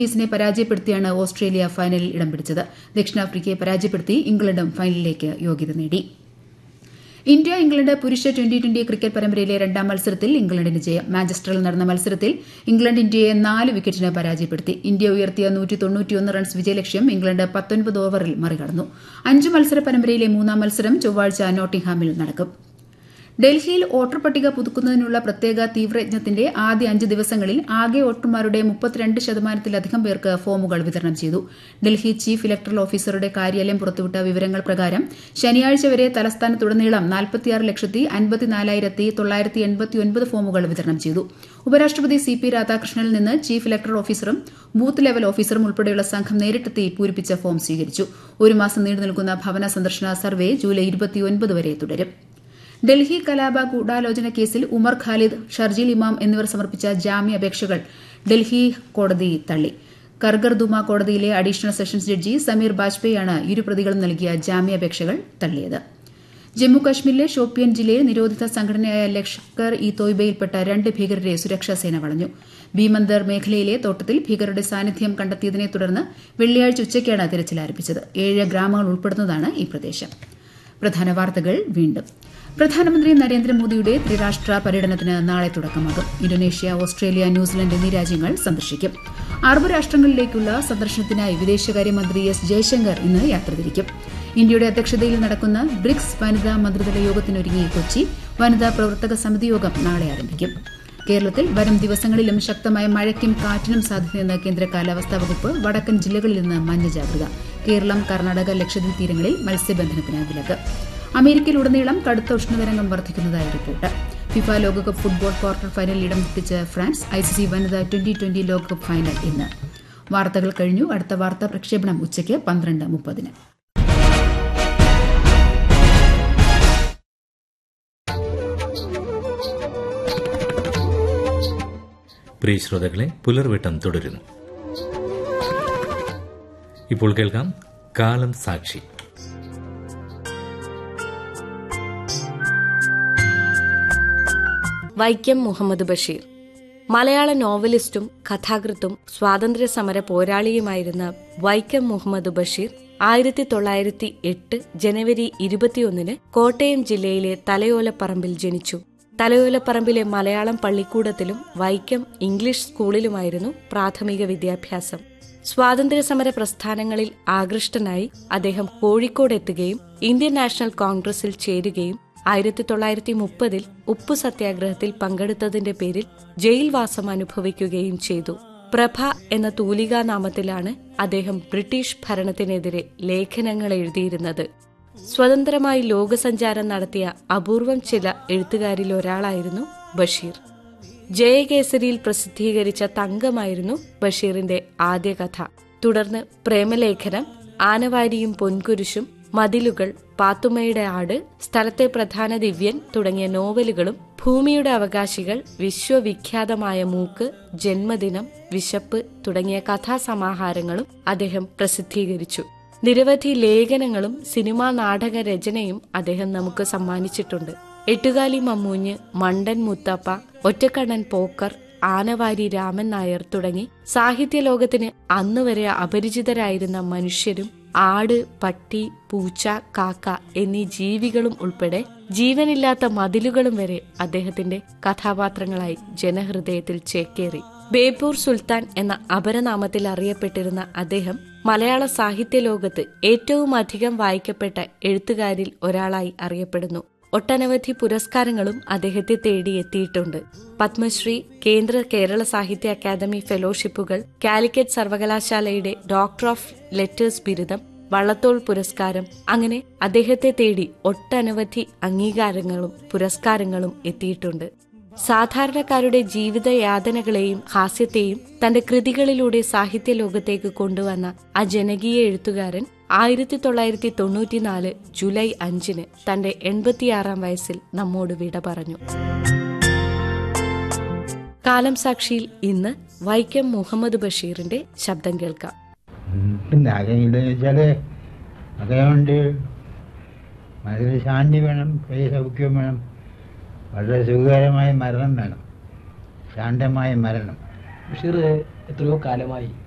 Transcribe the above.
ീസിനെ പരാജയപ്പെടുത്തിയാണ് ഓസ്ട്രേലിയ ഫൈനലിൽ ഇടം പിടിച്ചത് ദക്ഷിണാഫ്രിക്കയെ പരാജയപ്പെടുത്തി ഇംഗ്ലണ്ടും ഫൈനലിലേക്ക് യോഗ്യത നേടി ഇന്ത്യ ഇംഗ്ലണ്ട് പുരുഷ ട്വന്റി ട്വന്റി ക്രിക്കറ്റ് പരമ്പരയിലെ രണ്ടാം മത്സരത്തിൽ ഇംഗ്ലണ്ടിന് ജയം മാഞ്ചസ്റ്ററിൽ നടന്ന മത്സരത്തിൽ ഇംഗ്ലണ്ട് ഇന്ത്യയെ നാല് വിക്കറ്റിന് പരാജയപ്പെടുത്തി ഇന്ത്യ ഉയർത്തിയ നൂറ്റി തൊണ്ണൂറ്റിയൊന്ന് റൺസ് വിജയലക്ഷ്യം ഇംഗ്ലണ്ട് പത്തൊൻപത് ഓവറിൽ മറികടന്നു അഞ്ച് മത്സര പരമ്പരയിലെ മൂന്നാം മത്സരം ചൊവ്വാഴ്ച നോട്ടിംഗ്ഹാമിൽ നടക്കും ഡൽഹിയിൽ വോട്ടർ പട്ടിക പുതുക്കുന്നതിനുള്ള പ്രത്യേക തീവ്രയജ്ഞത്തിന്റെ ആദ്യ അഞ്ച് ദിവസങ്ങളിൽ ആകെ വോട്ടർമാരുടെ മുപ്പത്തിരണ്ട് ശതമാനത്തിലധികം പേർക്ക് ഫോമുകൾ വിതരണം ചെയ്തു ഡൽഹി ചീഫ് ഇലക്ടറൽ ഓഫീസറുടെ കാര്യാലയം പുറത്തുവിട്ട വിവരങ്ങൾ പ്രകാരം ശനിയാഴ്ച വരെ തലസ്ഥാനത്തുടനീളം നാൽപ്പത്തിയാറ് ലക്ഷത്തി അൻപത്തിനാലായിരത്തി തൊള്ളായിരത്തി എൺപത്തിയൊൻപത് ഫോമുകൾ വിതരണം ചെയ്തു ഉപരാഷ്ട്രപതി സി പി രാധാകൃഷ്ണനിൽ നിന്ന് ചീഫ് ഇലക്ടറൽ ഓഫീസറും ബൂത്ത് ലെവൽ ഓഫീസറും ഉൾപ്പെടെയുള്ള സംഘം നേരിട്ടെത്തി പൂരിപ്പിച്ച ഫോം സ്വീകരിച്ചു ഒരു മാസം നീണ്ടു നിൽക്കുന്ന ഭവന സന്ദർശന സർവേ ജൂലൈ ഇരുപത്തിയൊൻപത് വരെ തുടരും ഡൽഹി കലാപ ഗൂഢാലോചന കേസിൽ ഉമർ ഖാലിദ് ഷർജീൽ ഇമാം എന്നിവർ സമർപ്പിച്ച ജാമ്യാപേക്ഷകൾ ഡൽഹി കോടതി തള്ളി കർഗർദുമ കോടതിയിലെ അഡീഷണൽ സെഷൻസ് ജഡ്ജി സമീർ ബാജ്പേയിയാണ് ഇരു പ്രതികളും നൽകിയ ജാമ്യാപേക്ഷകൾ തള്ളിയത് ജമ്മുകശ്മീരിലെ ഷോപ്പിയൻ ജില്ലയിൽ നിരോധിത സംഘടനയായ ലഷ്കർ ഇ തോയ്ബയിൽപ്പെട്ട രണ്ട് ഭീകരരെ സുരക്ഷാസേന വളഞ്ഞു ഭീമന്ദർ മേഖലയിലെ തോട്ടത്തിൽ ഭീകരരുടെ സാന്നിധ്യം കണ്ടെത്തിയതിനെ തുടർന്ന് വെള്ളിയാഴ്ച ഉച്ചയ്ക്കാണ് തിരച്ചിൽ ആരംഭിച്ചത് ഏഴ് ഗ്രാമങ്ങൾ ഉൾപ്പെടുന്നതാണ് ഈ പ്രദേശം പ്രധാന വാർത്തകൾ വീണ്ടും പ്രധാനമന്ത്രി നരേന്ദ്രമോദിയുടെ ത്രിരാഷ്ട്ര പര്യടനത്തിന് നാളെ തുടക്കമാകും ഇന്തോനേഷ്യ ഓസ്ട്രേലിയ ന്യൂസിലൻഡ് എന്നീ രാജ്യങ്ങൾ സന്ദർശിക്കും അറബ് രാഷ്ട്രങ്ങളിലേക്കുള്ള സന്ദർശനത്തിനായി വിദേശകാര്യമന്ത്രി എസ് ജയശങ്കർ ഇന്ന് യാത്ര തിരിക്കും ഇന്ത്യയുടെ അധ്യക്ഷതയിൽ നടക്കുന്ന ബ്രിക്സ് വനിതാ മന്ത്രിതല യോഗത്തിനൊരുങ്ങി കൊച്ചി വനിതാ പ്രവർത്തക സമിതി യോഗം നാളെ ആരംഭിക്കും കേരളത്തിൽ വരും ദിവസങ്ങളിലും ശക്തമായ മഴയ്ക്കും കാറ്റിനും സാധ്യതയെന്ന് കേന്ദ്ര കാലാവസ്ഥാ വകുപ്പ് വടക്കൻ ജില്ലകളിൽ നിന്ന് മഞ്ഞ ജാഗ്രത കേരളം കർണാടക ലക്ഷദ്വീപ് തീരങ്ങളിൽ മത്സ്യബന്ധനത്തിന് വിലക്ക് അമേരിക്കയിലുടനീളം കടുത്ത ഉഷ്ണതരംഗം വർദ്ധിക്കുന്നതായി റിപ്പോർട്ട് ഫിഫ ലോകകപ്പ് ഫുട്ബോൾ ക്വാർട്ടർ ഫൈനലിൽ ഇടം തെറ്റിച്ച് ഫ്രാൻസ് ഐസിസി വനിതാ ട്വന്റി ട്വന്റി ലോകകപ്പ് ഫൈനൽ ഇന്ന് വാർത്തകൾ കഴിഞ്ഞു അടുത്ത വാർത്താ പ്രക്ഷേപണം ഉച്ചയ്ക്ക് പന്ത്രണ്ട് മുപ്പതിന് പ്രിയ ശ്രോതാക്കളെ പുലർവെട്ടം തുടരുന്നു ഇപ്പോൾ കേൾക്കാം കാലം സാക്ഷി വൈക്കം മുഹമ്മദ് ബഷീർ മലയാള നോവലിസ്റ്റും കഥാകൃത്തും സ്വാതന്ത്ര്യ സമര പോരാളിയുമായിരുന്ന വൈക്കം മുഹമ്മദ് ബഷീർ ആയിരത്തി തൊള്ളായിരത്തി എട്ട് ജനുവരി ഇരുപത്തിയൊന്നിന് കോട്ടയം ജില്ലയിലെ തലയോലപ്പറമ്പിൽ ജനിച്ചു തലയോലപ്പറമ്പിലെ മലയാളം പള്ളിക്കൂടത്തിലും വൈക്കം ഇംഗ്ലീഷ് സ്കൂളിലുമായിരുന്നു പ്രാഥമിക വിദ്യാഭ്യാസം സ്വാതന്ത്ര്യസമര പ്രസ്ഥാനങ്ങളിൽ ആകൃഷ്ടനായി അദ്ദേഹം കോഴിക്കോട് എത്തുകയും ഇന്ത്യൻ നാഷണൽ കോൺഗ്രസിൽ ചേരുകയും ആയിരത്തി തൊള്ളായിരത്തി മുപ്പതിൽ ഉപ്പു സത്യാഗ്രഹത്തിൽ പങ്കെടുത്തതിന്റെ പേരിൽ ജയിൽവാസം അനുഭവിക്കുകയും ചെയ്തു പ്രഭ എന്ന തൂലികാനാമത്തിലാണ് അദ്ദേഹം ബ്രിട്ടീഷ് ഭരണത്തിനെതിരെ ലേഖനങ്ങൾ എഴുതിയിരുന്നത് സ്വതന്ത്രമായി ലോകസഞ്ചാരം നടത്തിയ അപൂർവം ചില എഴുത്തുകാരിൽ ഒരാളായിരുന്നു ബഷീർ ജയകേസരിയിൽ പ്രസിദ്ധീകരിച്ച തങ്കമായിരുന്നു ബഷീറിന്റെ ആദ്യ കഥ തുടർന്ന് പ്രേമലേഖനം ആനവാരിയും പൊൻകുരിശും മതിലുകൾ പാത്തുമ്മയുടെ ആട് സ്ഥലത്തെ പ്രധാന ദിവ്യൻ തുടങ്ങിയ നോവലുകളും ഭൂമിയുടെ അവകാശികൾ വിശ്വവിഖ്യാതമായ മൂക്ക് ജന്മദിനം വിശപ്പ് തുടങ്ങിയ കഥാസമാഹാരങ്ങളും അദ്ദേഹം പ്രസിദ്ധീകരിച്ചു നിരവധി ലേഖനങ്ങളും സിനിമാ നാടക രചനയും അദ്ദേഹം നമുക്ക് സമ്മാനിച്ചിട്ടുണ്ട് എട്ടുകാലി മമ്മൂഞ്ഞ് മണ്ടൻ മുത്തപ്പ ഒറ്റക്കണ്ണൻ പോക്കർ ആനവാരി രാമൻ നായർ തുടങ്ങി സാഹിത്യലോകത്തിന് അന്നുവരെ അപരിചിതരായിരുന്ന മനുഷ്യരും ആട് പട്ടി പൂച്ച കാക്ക എന്നീ ജീവികളും ഉൾപ്പെടെ ജീവനില്ലാത്ത മതിലുകളും വരെ അദ്ദേഹത്തിന്റെ കഥാപാത്രങ്ങളായി ജനഹൃദയത്തിൽ ചേക്കേറി ബേപ്പൂർ സുൽത്താൻ എന്ന അപരനാമത്തിൽ അറിയപ്പെട്ടിരുന്ന അദ്ദേഹം മലയാള സാഹിത്യ ലോകത്ത് ഏറ്റവും അധികം വായിക്കപ്പെട്ട എഴുത്തുകാരിൽ ഒരാളായി അറിയപ്പെടുന്നു ഒട്ടനവധി പുരസ്കാരങ്ങളും അദ്ദേഹത്തെ തേടിയെത്തിയിട്ടുണ്ട് പത്മശ്രീ കേന്ദ്ര കേരള സാഹിത്യ അക്കാദമി ഫെലോഷിപ്പുകൾ കാലിക്കറ്റ് സർവകലാശാലയുടെ ഡോക്ടർ ഓഫ് ലെറ്റേഴ്സ് ബിരുദം വള്ളത്തോൾ പുരസ്കാരം അങ്ങനെ അദ്ദേഹത്തെ തേടി ഒട്ടനവധി അംഗീകാരങ്ങളും പുരസ്കാരങ്ങളും എത്തിയിട്ടുണ്ട് സാധാരണക്കാരുടെ ജീവിതയാതനകളെയും ഹാസ്യത്തെയും തന്റെ കൃതികളിലൂടെ സാഹിത്യ ലോകത്തേക്ക് കൊണ്ടുവന്ന ആ ജനകീയ എഴുത്തുകാരൻ ആയിരത്തി തൊള്ളായിരത്തി തൊണ്ണൂറ്റിനാല് ജൂലൈ അഞ്ചിന് തന്റെ എൺപത്തിയാറാം വയസ്സിൽ നമ്മോട് വിട പറഞ്ഞു കാലം സാക്ഷിയിൽ ഇന്ന് വൈക്കം മുഹമ്മദ് ബഷീറിന്റെ ശബ്ദം കേൾക്കാം പിന്നെ അതെന്താണെന്ന് വെച്ചാൽ അതുകൊണ്ട് മനസ്സിൽ ശാന്തി വേണം കൈ സൗഖ്യം വേണം വളരെ സുഖകരമായ മരണം വേണം ശാന്തമായ മരണം ബഷീർ എത്രയോ കാലമായി